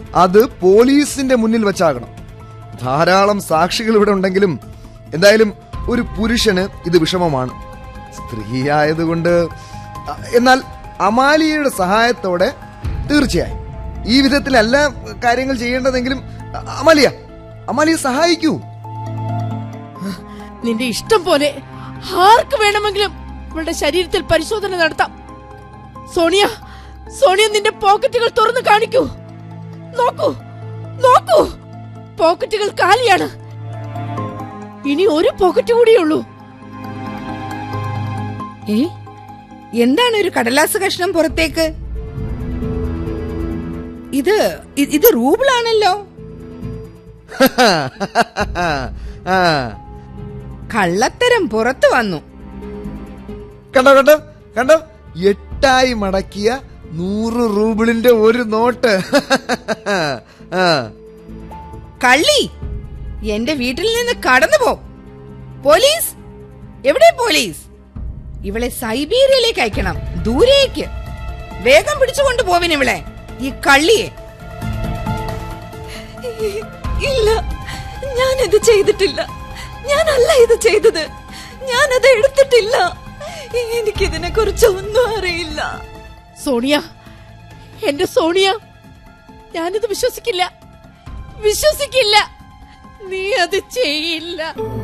അത് പോലീസിന്റെ മുന്നിൽ വെച്ചാകണം ധാരാളം സാക്ഷികൾ ഇവിടെ ഉണ്ടെങ്കിലും എന്തായാലും ഒരു പുരുഷന് ഇത് വിഷമമാണ് സ്ത്രീ ആയതുകൊണ്ട് അ- എന്നാൽ അമാലിയയുടെ സഹായത്തോടെ തീർച്ചയായും ഈ വിധത്തിലല്ല കാര്യങ്ങൾ ചെയ്യേണ്ടതെങ്കിലും അ- അമാലിയ അമാലിയ സഹായിക്കൂ നിന്റെ ഇഷ്ടം പോലെ ആർക്ക് വേണമെങ്കിലും അവളുടെ ശരീരത്തിൽ പരിശോധന നടത്താം സോണിയ സോണിയ നിന്റെ പോക്കറ്റുകൾ തുറന്നു കാണിക്കൂ നോക്കൂ നോക്കൂ പോക്കറ്റുകൾ കാലിയാണ് ഇനി ഒരു പോക്കറ്റ് കൂടിയുള്ളൂ ഏ എന്താണ് ഒരു കടലാസ് കഷ്ണം പുറത്തേക്ക് ഇത് ഇ- ഇത് റൂബിളാണല്ലോ ആ കള്ളത്തരം പുറത്തു വന്നു കണ്ടോ കണ്ടോ കണ്ടോ എട്ടായി മടക്കിയ നൂറ് റൂബിളിന്റെ ഒരു നോട്ട് ആ കള്ളി എന്റെ വീട്ടിൽ നിന്ന് കടന്നു പോ പോലീസ് എവിടെ പോലീസ് ഇവളെ സൈബീരിയയിലേക്ക് അയക്കണം ദൂരേക്ക് വേഗം പിടിച്ചുകൊണ്ട് പോവിൻ ഇവളെ ഈ കള്ളിയെ ഇല്ല ഞാനിത് ചെയ്തിട്ടില്ല ഞാനല്ല ഇത് ചെയ്തത് ഞാനത് എടുത്തിട്ടില്ല എനിക്കിതിനെ കുറിച്ച് ഒന്നും അറിയില്ല സോണിയ എന്റെ സോണിയ ഞാനിത് വിശ്വസിക്കില്ല വിശ്വസിക്കില്ല നീ അത് ചെയ്യില്ല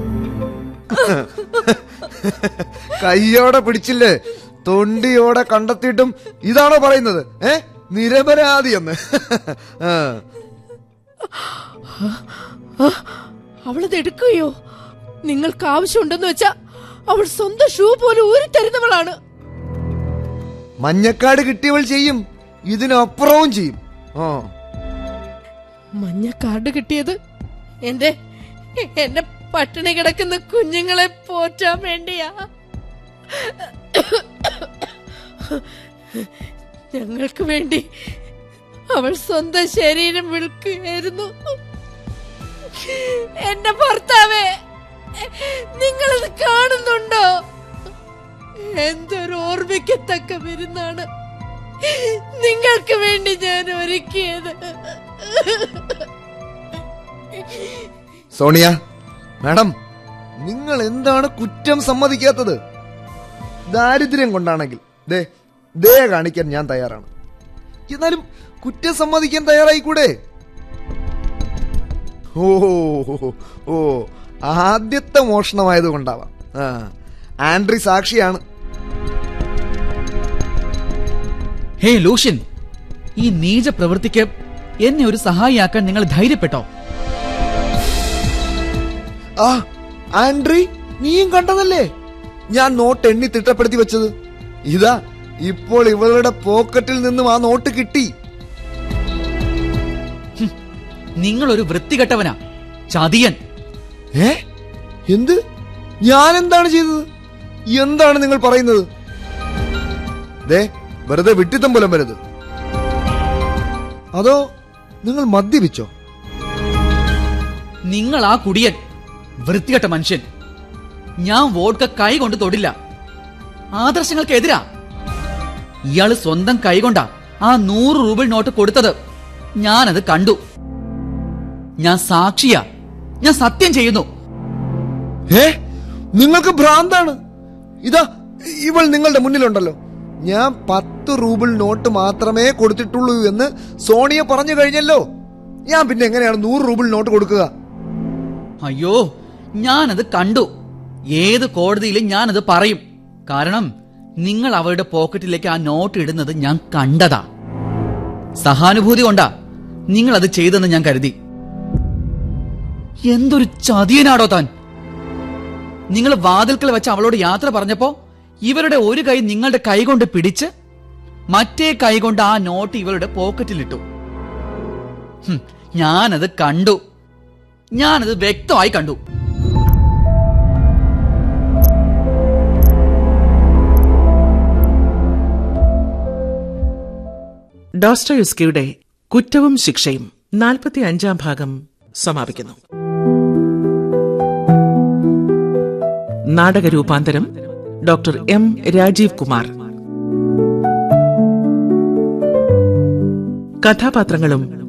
കയ്യോടെ പിടിച്ചില്ലേ തൊണ്ടിയോടെ കണ്ടെത്തിയിട്ടും ഇതാണോ പറയുന്നത് ഏ നിരപരാധി എന്ന് ആ. അവളത് എടുക്കുകയോ നിങ്ങൾക്ക് ആവശ്യമുണ്ടെന്ന് വെച്ചാ അവൾ സ്വന്തം ഷൂ പോലും ഊരി തരുന്നവളാണ് മഞ്ഞക്കാട് കിട്ടിയവൾ ചെയ്യും ഇതിനപ്പുറവും ചെയ്യും ആ മഞ്ഞ കാർഡ് കിട്ടിയത് എന്റെ എന്നെ പട്ടിണി കിടക്കുന്ന കുഞ്ഞുങ്ങളെ പോറ്റാൻ വേണ്ടിയാ ഞങ്ങൾക്ക് വേണ്ടി അവൾ സ്വന്തം ശരീരം വിൽക്കുകയായിരുന്നു എന്റെ ഭർത്താവേ നിങ്ങളത് കാണുന്നുണ്ടോ എന്തൊരു ഓർമ്മിക്കത്തക്ക വിരുന്നാണ് നിങ്ങൾക്ക് വേണ്ടി ഞാൻ ഒരുക്കിയത് സോണിയ മാഡം നിങ്ങൾ എന്താണ് കുറ്റം സമ്മതിക്കാത്തത് ദാരിദ്ര്യം കൊണ്ടാണെങ്കിൽ ദേ ദേ കാണിക്കാൻ ഞാൻ തയ്യാറാണ് എന്നാലും കുറ്റം സമ്മതിക്കാൻ തയ്യാറായിക്കൂടെ ഓ ഓ, ഓ ആദ്യത്തെ മോഷണമായത് കൊണ്ടാവാം ആ ആൻഡ്രി സാക്ഷിയാണ് ഹേ ലൂഷ്യൻ ഈ നീച പ്രവൃത്തിക്ക് എന്നെ ഒരു സഹായിയാക്കാൻ നിങ്ങൾ ധൈര്യപ്പെട്ടോ ആ ആൻഡ്രി നീയും കണ്ടതല്ലേ ഞാൻ നോട്ട് എണ്ണി തിട്ടപ്പെടുത്തി വെച്ചത് ഇതാ ഇപ്പോൾ ഇവളുടെ പോക്കറ്റിൽ നിന്നും ആ നോട്ട് കിട്ടി നിങ്ങൾ ഒരു വൃത്തികെട്ടവനാ ചതിയൻ ഏ എന്ത് ഞാൻ എന്താണ് ചെയ്തത് എന്താണ് നിങ്ങൾ പറയുന്നത് ദേ വെറുതെ വിട്ടിത്തം പോലും വരരുത് അതോ നിങ്ങൾ മദ്യപിച്ചോ നിങ്ങൾ ആ കുടിയൻ വൃത്തികെട്ട മനുഷ്യൻ ഞാൻ വോഡ്ക കൈ കൊണ്ട് തൊടില്ല ആദർശങ്ങൾക്ക് എതിരാ ഇയാള് സ്വന്തം കൈ കൊണ്ടാ ആ നൂറ് രൂപ നോട്ട് കൊടുത്തത് ഞാനത് കണ്ടു ഞാൻ സാക്ഷിയാ ഞാൻ സത്യം ചെയ്യുന്നു ഏ നിങ്ങൾക്ക് ഭ്രാന്താണ് ഇതാ ഇവൾ നിങ്ങളുടെ മുന്നിലുണ്ടല്ലോ ഞാൻ പത്ത് റൂബിൾ നോട്ട് മാത്രമേ കൊടുത്തിട്ടുള്ളൂ എന്ന് സോണിയ പറഞ്ഞു കഴിഞ്ഞല്ലോ ഞാൻ പിന്നെ എങ്ങനെയാണ് നൂറ് റൂബിൾ നോട്ട് കൊടുക്കുക അയ്യോ ഞാനത് കണ്ടു ഏത് കോടതിയിലും ഞാനത് പറയും കാരണം നിങ്ങൾ അവരുടെ പോക്കറ്റിലേക്ക് ആ നോട്ട് ഇടുന്നത് ഞാൻ കണ്ടതാ സഹാനുഭൂതി കൊണ്ടാ നിങ്ങൾ അത് ചെയ്തെന്ന് ഞാൻ കരുതി എന്തൊരു ചതിയനാടോ താൻ നിങ്ങൾ വാതിൽക്കൽ വെച്ച് അവളോട് യാത്ര പറഞ്ഞപ്പോ ഇവരുടെ ഒരു കൈ നിങ്ങളുടെ കൈ കൊണ്ട് പിടിച്ച് മറ്റേ കൈ കൊണ്ട് ആ നോട്ട് ഇവരുടെ പോക്കറ്റിലിട്ടു ഹും, ഞാനത് കണ്ടു ഞാനത് വ്യക്തമായി കണ്ടു ഡോസ്റ്റോയുസ്കിയുടെ കുറ്റവും ശിക്ഷയും നാൽപ്പത്തി അഞ്ചാം ഭാഗം സമാപിക്കുന്നു നാടക രൂപാന്തരം ഡോക്ടർ എം രാജീവ് കുമാർ കഥാപാത്രങ്ങളും